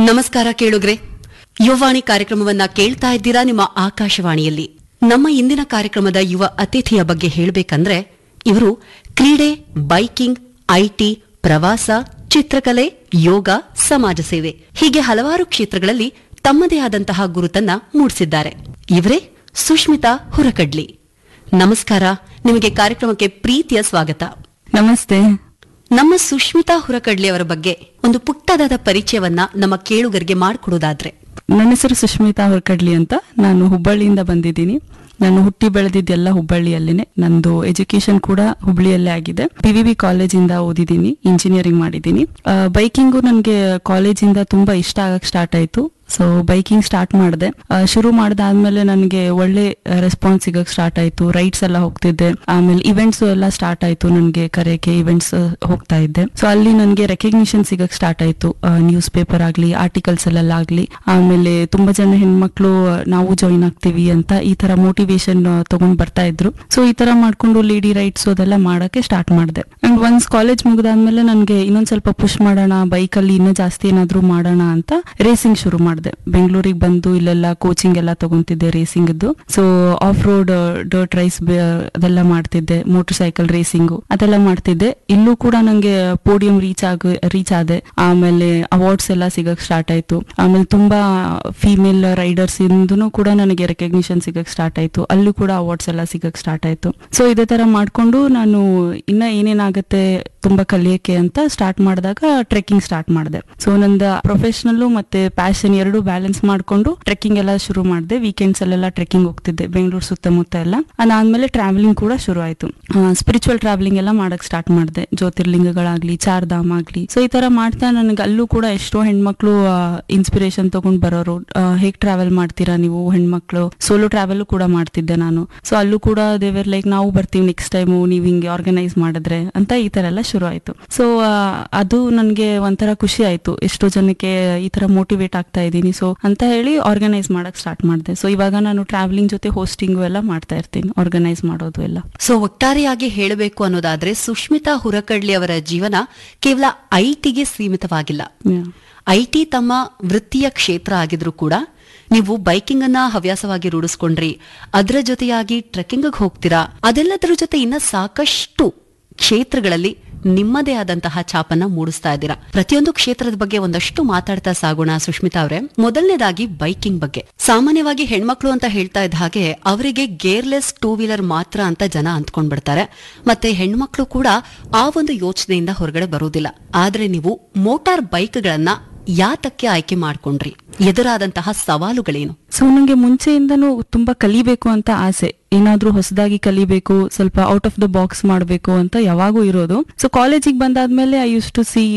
ನಮಸ್ಕಾರ ಕೇಳುಗ್ರೆ ಯುವವಾಣಿ ಕಾರ್ಯಕ್ರಮವನ್ನ ಕೇಳ್ತಾ ಇದ್ದೀರಾ ನಿಮ್ಮ ಆಕಾಶವಾಣಿಯಲ್ಲಿ ನಮ್ಮ ಇಂದಿನ ಕಾರ್ಯಕ್ರಮದ ಯುವ ಅತಿಥಿಯ ಬಗ್ಗೆ ಹೇಳಬೇಕಂದ್ರೆ ಇವರು ಕ್ರೀಡೆ ಬೈಕಿಂಗ್ ಐಟಿ ಪ್ರವಾಸ ಚಿತ್ರಕಲೆ ಯೋಗ ಸಮಾಜ ಸೇವೆ ಹೀಗೆ ಹಲವಾರು ಕ್ಷೇತ್ರಗಳಲ್ಲಿ ತಮ್ಮದೇ ಆದಂತಹ ಗುರುತನ್ನ ಮೂಡಿಸಿದ್ದಾರೆ ಇವರೇ ಸುಷ್ಮಿತಾ ಹುರಕಡ್ಲಿ ನಮಸ್ಕಾರ ನಿಮಗೆ ಕಾರ್ಯಕ್ರಮಕ್ಕೆ ಪ್ರೀತಿಯ ಸ್ವಾಗತ ನಮಸ್ತೆ ನಮ್ಮ ಸುಷ್ಮಿತಾ ಹುರಕಡ್ಲಿ ಅವರ ಬಗ್ಗೆ ಒಂದು ಪುಟ್ಟದಾದ ಪರಿಚಯವನ್ನ ನಮ್ಮ ಕೇಳುಗರಿಗೆ ಮಾಡಿಕೊಡೋದಾದ್ರೆ ನನ್ನ ಹೆಸರು ಸುಷ್ಮಿತಾ ಹೊರಕಡ್ಲಿ ಅಂತ ನಾನು ಹುಬ್ಬಳ್ಳಿಯಿಂದ ಬಂದಿದ್ದೀನಿ ನಾನು ಹುಟ್ಟಿ ಬೆಳೆದಿದ್ದೆಲ್ಲ ಹುಬ್ಬಳ್ಳಿಯಲ್ಲೇನೆ ನಂದು ಎಜುಕೇಶನ್ ಕೂಡ ಹುಬ್ಬಳ್ಳಿಯಲ್ಲೇ ಆಗಿದೆ ಪಿ ವಿ ಬಿ ಕಾಲೇಜಿಂದ ಓದಿದ್ದೀನಿ ಇಂಜಿನಿಯರಿಂಗ್ ಮಾಡಿದ್ದೀನಿ ಬೈಕಿಂಗು ನನಗೆ ಕಾಲೇಜಿಂದ ತುಂಬಾ ಇಷ್ಟ ಆಗಕ್ ಸ್ಟಾರ್ಟ್ ಆಯ್ತು ಸೊ ಬೈಕಿಂಗ್ ಸ್ಟಾರ್ಟ್ ಮಾಡಿದೆ ಶುರು ಮಾಡ್ದಾದ್ಮೇಲೆ ನನಗೆ ಒಳ್ಳೆ ರೆಸ್ಪಾನ್ಸ್ ಸಿಗಕ್ ಸ್ಟಾರ್ಟ್ ಆಯ್ತು ರೈಡ್ಸ್ ಎಲ್ಲ ಹೋಗ್ತಿದ್ದೆ ಆಮೇಲೆ ಇವೆಂಟ್ಸ್ ಎಲ್ಲ ಸ್ಟಾರ್ಟ್ ಆಯ್ತು ನನಗೆ ಕರೆಯಕ್ಕೆ ಇವೆಂಟ್ಸ್ ಹೋಗ್ತಾ ಇದ್ದೆ ಸೊ ಅಲ್ಲಿ ನನಗೆ ರೆಕಗ್ನಿಷನ್ ಸಿಗಕ್ ಸ್ಟಾರ್ಟ್ ಆಯ್ತು ನ್ಯೂಸ್ ಪೇಪರ್ ಆಗ್ಲಿ ಆರ್ಟಿಕಲ್ಸ್ ಅಲ್ಲಾಗ್ಲಿ ಆಮೇಲೆ ತುಂಬಾ ಜನ ಹೆಣ್ಮಕ್ಳು ಆ, ನಾವು ಜಾಯಿನ್ ಆಗ್ತೀವಿ ಅಂತ ಈ ತರ ಮೋಟಿವೇಶನ್ ತಗೊಂಡ್ ಬರ್ತಾ ಇದ್ರು ಸೊ ಈ ತರ ಮಾಡ್ಕೊಂಡು ಲೇಡಿ ರೈಟ್ಸ್ ಅದೆಲ್ಲ ಮಾಡಕ್ಕೆ ಸ್ಟಾರ್ಟ್ ಮಾಡಿದೆ ಅಂಡ್ ಒನ್ಸ್ ಕಾಲೇಜ್ ಮುಗಿದಾದ್ಮೇಲೆ ನನಗೆ ಇನ್ನೊಂದ್ ಸ್ವಲ್ಪ ಪುಷ್ ಮಾಡೋಣ ಬೈಕ್ ಅಲ್ಲಿ ಇನ್ನೂ ಜಾಸ್ತಿ ಏನಾದ್ರೂ ಮಾಡೋಣ ಅಂತ ರೇಸಿಂಗ್ ಶುರು ಮಾಡಿದೆ ಬೆಂಗಳೂರಿಗೆ ಬಂದು ಇಲ್ಲೆಲ್ಲ ಕೋಚಿಂಗ್ ಎಲ್ಲ ತಗೊಂತಿದ್ದೆ racing so off road dirt race ಅದೆಲ್ಲ ಮಾಡ್ತಿದ್ದೆ ಮೋಟರ್ ಸೈಕಲ್ ರೇಸಿಂಗು ಅದೆಲ್ಲ ಮಾಡ್ತಿದ್ದೆ ಇಲ್ಲೂ ಕೂಡ ನಂಗೆ ಪೋಡಿಯಂ ರೀಚ್ ಆಗ ರೀಚ್ ಆದೆ ಆಮೇಲೆ ಅವಾರ್ಡ್ಸ್ ಎಲ್ಲ ಸಿಗಕ್ ಸ್ಟಾರ್ಟ್ ಆಯ್ತು ಆಮೇಲೆ ತುಂಬಾ ಫೀಮೇಲ್ ರೈಡರ್ಸ್ ಇಂದನು ಕೂಡ ನನಗೆ ರೆಕಗ್ನಿಷನ್ ಸಿಗಕ್ ಸ್ಟಾರ್ಟ್ ಆಯ್ತು ಅಲ್ಲೂ ಕೂಡ ಅವಾರ್ಡ್ಸ್ ಎಲ್ಲ ಸಿಗಕ್ ಸ್ಟಾರ್ಟ್ ಆಯ್ತು ಸೊ ಇದೇ ತರ ಮಾಡ್ಕೊಂಡು ನಾನು ಇನ್ನ ಏನೇನಾಗತ್ತೆ ತುಂಬಾ ಕಲಿಯಕ್ಕೆ ಅಂತ ಸ್ಟಾರ್ಟ್ ಮಾಡಿದಾಗ ಟ್ರೆಕ್ಕಿಂಗ್ ಸ್ಟಾರ್ಟ್ ಮಾಡಿದೆ ಸೊ ನಂದು ಪ್ರೊಫೆಷನಲ್ ಮತ್ತೆ ಪ್ಯಾಷನ್ ಎರಡು ಬ್ಯಾಲೆನ್ಸ್ ಮಾಡ್ಕೊಂಡು ಟ್ರೆಕ್ಕಿಂಗ್ ಎಲ್ಲ ಶುರು ಮಾಡಿದೆ ವೀಕೆಂಡ್ಸ್ ಅಲ್ಲೆಲ್ಲ ಟ್ರೆಕ್ಕಿಂಗ್ ಹೋಗ್ತಿದ್ದೆ ಬೆಂಗಳೂರು ಸುತ್ತಮುತ್ತ ಎಲ್ಲ ಅದಾದ್ಮೇಲೆ ಟ್ರಾವೆಲಿಂಗ್ ಕೂಡ ಶುರು ಆಯ್ತು ಸ್ಪಿರಿಚುವಲ್ ಟ್ರಾವೆಲಿಂಗ್ ಎಲ್ಲ ಮಾಡಕ್ ಸ್ಟಾರ್ಟ್ ಮಾಡಿದೆ ಜ್ಯೋತಿರ್ಲಿಂಗಗಳಾಗ್ಲಿ ಚಾರ್ಧಾಮ್ ಆಗ್ಲಿ ಸೊ ಈ ತರ ಮಾಡ್ತಾ ನನಗೆ ಅಲ್ಲೂ ಕೂಡ ಎಷ್ಟೋ ಹೆಣ್ಮಕ್ಳು ಇನ್ಸ್ಪಿರೇಷನ್ ತಗೊಂಡ್ ಬರೋರು ಆ, ಹೇಗ್ ಟ್ರಾವೆಲ್ ಮಾಡ್ತೀರಾ ನೀವು ಹೆಣ್ಮಕ್ಳು ಸೋಲೋ ಟ್ರಾವೆಲ್ ಕೂಡ ಮಾಡ್ತಿದ್ದೆ ನಾನು ಸೊ ಅಲ್ಲೂ ಕೂಡ ದೇವರ್ ಲೈಕ್ ನಾವು ಬರ್ತೀವಿ ನೆಕ್ಸ್ಟ್ ಟೈಮು ನೀವು ಹಿಂಗೆ ಆರ್ಗನೈಸ್ ಮಾಡಿದ್ರೆ ಅಂತ ಈ ತರ ಎಲ್ಲ ಶುರು ಆಯ್ತು ಸೊ ಅದು ನನಗೆ ಒಂಥರ ಖುಷಿ ಆಯ್ತು ಎಷ್ಟೋ ಜನಕ್ಕೆ ಈ ತರ ಮೋಟಿವೇಟ್ ಆಗ್ತಾ ಇದ್ದೀನಿ ಸೊ ಅಂತ ಹೇಳಿ ಆರ್ಗನೈಸ್ ಮಾಡಕ್ ಸ್ಟಾರ್ಟ್ ಮಾಡಿದೆ ಸೊ ಇವಾಗ ನಾನು ಟ್ರಾವೆಲಿಂಗ್ ಜೊತೆ ಹೋಸ್ಟಿಂಗು ಎಲ್ಲ ಮಾಡ್ತಾ ಇರ್ತೀನಿ ಆರ್ಗನೈಸ್ ಮಾಡೋದು ಎಲ್ಲ ಸೊ ಒಟ್ಟಾರೆಯಾಗಿ ಹೇಳಬೇಕು ಅನ್ನೋದಾದ್ರೆ ಸುಷ್ಮಿತಾ ಹುರಕಡ್ಲಿ ಅವರ ಜೀವನ ಕೇವಲ ಐಟಿಗೆ ಸೀಮಿತವಾಗಿಲ್ಲ Yeah. ಐಟಿ ತಮ್ಮ ವೃತ್ತಿಯ ಕ್ಷೇತ್ರ ಆಗಿದ್ರು ಕೂಡ ನೀವು ಬೈಕಿಂಗ್ ಅನ್ನ ಹವ್ಯಾಸವಾಗಿ ರೂಢಿಸ್ಕೊಂಡ್ರಿ ಅದರ ಜೊತೆಯಾಗಿ ಟ್ರೆಕ್ಕಿಂಗ್ ಹೋಗ್ತೀರಾ ಅದೆಲ್ಲದರ ಜೊತೆ ಇನ್ನ ಸಾಕಷ್ಟು ಕ್ಷೇತ್ರಗಳಲ್ಲಿ ನಿಮ್ಮದೇ ಆದಂತಹ ಛಾಪನ್ನ ಮೂಡಿಸ್ತಾ ಇದ್ದೀರಾ ಪ್ರತಿಯೊಂದು ಕ್ಷೇತ್ರದ ಬಗ್ಗೆ ಒಂದಷ್ಟು ಮಾತಾಡ್ತಾ ಸಾಗೋಣ ಸುಷ್ಮಿತಾ ಅವರೇ ಮೊದಲನೇದಾಗಿ ಬೈಕಿಂಗ್ ಬಗ್ಗೆ ಸಾಮಾನ್ಯವಾಗಿ ಹೆಣ್ಮಕ್ಳು ಅಂತ ಹೇಳ್ತಾ ಇದ್ದ ಹಾಗೆ ಅವರಿಗೆ ಗೇರ್ಲೆಸ್ ಟೂ ವೀಲರ್ ಮಾತ್ರ ಅಂತ ಜನ ಅಂದ್ಕೊಂಡ್ಬಿಡ್ತಾರೆ ಮತ್ತೆ ಹೆಣ್ಮಕ್ಳು ಕೂಡ ಆ ಒಂದು ಯೋಚನೆಯಿಂದ ಹೊರಗಡೆ ಬರೋದಿಲ್ಲ ಆದ್ರೆ ನೀವು ಮೋಟಾರ್ ಬೈಕ್ಗಳನ್ನ ಯಾತಕ್ಕೆ ಆಯ್ಕೆ ಮಾಡ್ಕೊಂಡ್ರಿ ಎದುರಾದಂತಹ ಸವಾಲುಗಳೇನು ಸೊ ನಂಗೆ ಮುಂಚೆಯಿಂದನೂ ತುಂಬಾ ಕಲಿಬೇಕು ಅಂತ ಆಸೆ ಏನಾದ್ರೂ ಹೊಸದಾಗಿ ಕಲಿಬೇಕು ಸ್ವಲ್ಪ ಔಟ್ ಆಫ್ ದ ಬಾಕ್ಸ್ ಮಾಡಬೇಕು ಅಂತ ಯಾವಾಗೂ ಇರೋದು ಸೊ ಕಾಲೇಜಿಗೆ ಬಂದಾದ್ಮೇಲೆ I use to see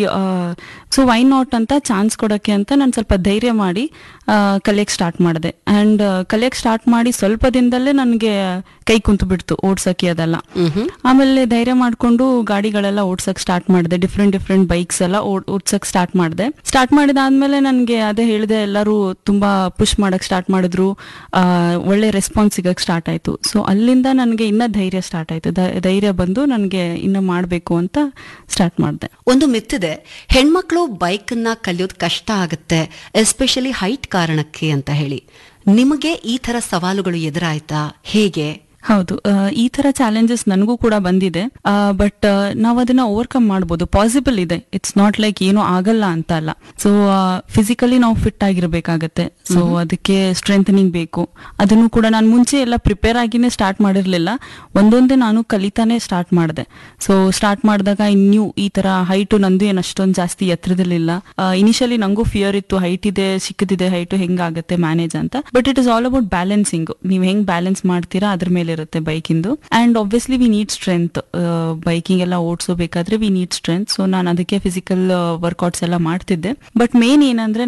so why not ಅಂತ ಚಾನ್ಸ್ ಕೊಡಕ್ಕೆ ಅಂತ ನಾನು ಸ್ವಲ್ಪ ಧೈರ್ಯ ಮಾಡಿ ಕಲಿಯಕ್ ಸ್ಟಾರ್ಟ್ ಮಾಡಿದೆ ಅಂಡ್ ಕಲಿಯಕ್ ಸ್ಟಾರ್ಟ್ ಮಾಡಿ ಸ್ವಲ್ಪ ದಿನದಲ್ಲೇ ನನಗೆ ಕೈ ಕುಂತು ಬಿಡ್ತು ಓಡ್ಸಕ್ಕೆ ಅದೆಲ್ಲ ಆಮೇಲೆ ಧೈರ್ಯ ಮಾಡ್ಕೊಂಡು ಗಾಡಿಗಳೆಲ್ಲ ಓಡ್ಸಕ್ ಸ್ಟಾರ್ಟ್ ಮಾಡಿದೆ ಡಿಫ್ರೆಂಟ್ ಡಿಫ್ರೆಂಟ್ ಬೈಕ್ಸ್ ಎಲ್ಲ ಓಡ್- ಓಡ್ಸಕ್ ಸ್ಟಾರ್ಟ್ ಮಾಡಿದೆ ಸ್ಟಾರ್ಟ್ ಮಾಡಿದಾದ್ಮೇಲೆ ನನಗೆ ಅದೇ ಹೇಳಿದೆ ಎಲ್ಲರೂ ತುಂಬಾ ಪುಷ್ ಮಾಡಕ್ ಸ್ಟಾರ್ಟ್ ಮಾಡಿದ್ರು ಆ, ಒಳ್ಳೆ ರೆಸ್ಪಾನ್ಸ್ ಸಿಗಕ್ ಸ್ಟಾರ್ಟ್ ಆಯ್ತು ಸೊ ಅಲ್ಲಿಂದ ನನಗೆ ಇನ್ನ ಧೈರ್ಯ ಸ್ಟಾರ್ಟ್ ಆಯ್ತು ಧ- ಧೈರ್ಯ ಬಂದು ನನಗೆ ಇನ್ನ ಮಾಡಬೇಕು ಅಂತ ಸ್ಟಾರ್ಟ್ ಮಾಡಿದೆ ಒಂದು ಮಿತ್ತಿದೆ ಹೆಣ್ಮಕ್ಳು ಬೈಕ್ ಅನ್ನ ಕಲಿಯೋದು ಕಷ್ಟ ಆಗುತ್ತೆ ಎಸ್ಪೆಷಲಿ ಹೈಟ್ ಕಾರಣಕ್ಕೆ ಅಂತ ಹೇಳಿ ನಿಮಗೆ ಈ ತರ ಸವಾಲುಗಳು ಎದುರಾಯ್ತಾ ಹೇಗೆ ಹೌದು ಆ, ಈ ತರ ಚಾಲೆಂಜಸ್ ನನಗೂ ಕೂಡ ಬಂದಿದೆ ಬಟ್ ನಾವು ಅದನ್ನ ಓವರ್ಕಮ್ ಮಾಡ್ಬೋದು ಪಾಸಿಬಲ್ ಇದೆ ಇಟ್ಸ್ ನಾಟ್ ಲೈಕ್ ಏನೂ ಆಗಲ್ಲ ಅಂತ ಅಲ್ಲ ಸೊ ಫಿಸಿಕಲಿ ನಾವು ಫಿಟ್ ಆಗಿರ್ಬೇಕಾಗತ್ತೆ ಸೊ ಅದಕ್ಕೆ ಸ್ಟ್ರೆಂಥನಿಂಗ್ ಬೇಕು ಅದನ್ನು ಕೂಡ ನಾನು ಮುಂಚೆ ಎಲ್ಲ ಪ್ರಿಪೇರ್ ಆಗಿನೇ ಸ್ಟಾರ್ಟ್ ಮಾಡಿರ್ಲಿಲ್ಲ ಒಂದೊಂದೇ ನಾನು ಕಲಿತಾನೆ ಸ್ಟಾರ್ಟ್ ಮಾಡಿದೆ ಸೊ ಸ್ಟಾರ್ಟ್ ಮಾಡಿದಾಗ ಇನ್ನೂ ಈ ತರ ಹೈಟು ನಂದು ಏನು ಅಷ್ಟೊಂದು ಜಾಸ್ತಿ ಎತ್ತರದಲ್ಲಿಲ್ಲ ಇನಿಷಿಯಲಿ ನಂಗೂ ಫಿಯರ್ ಇತ್ತು ಹೈಟ್ ಇದೆ ಚಿಕ್ಕದಿದೆ ಹೈಟು ಹೆಂಗಾಗತ್ತೆ ಮ್ಯಾನೇಜ್ ಅಂತ but it is all about balancing ನೀವು ಹೆಂಗ್ ಬ್ಯಾಲೆನ್ಸ್ ಮಾಡ್ತೀರಾ ಅದ್ರ ಮೇಲೆ ಇರುತ್ತೆ ಬೈಕಿಂದು and obviously we need strength biking ಎಲ್ಲ ಓಡಿಸೋಬೇಕಾದ್ರೆ ವಿ ನೀಡ್ ಸ್ಟ್ರೆಂತ್ ಸೊ ನಾನು ಅದಕ್ಕೆ ಫಿಸಿಕಲ್ ವರ್ಕೌಟ್ಸ್ ಎಲ್ಲ ಮಾಡ್ತಿದ್ದೆ ಬಟ್ ಮೇನ್ ಏನಂದ್ರೆ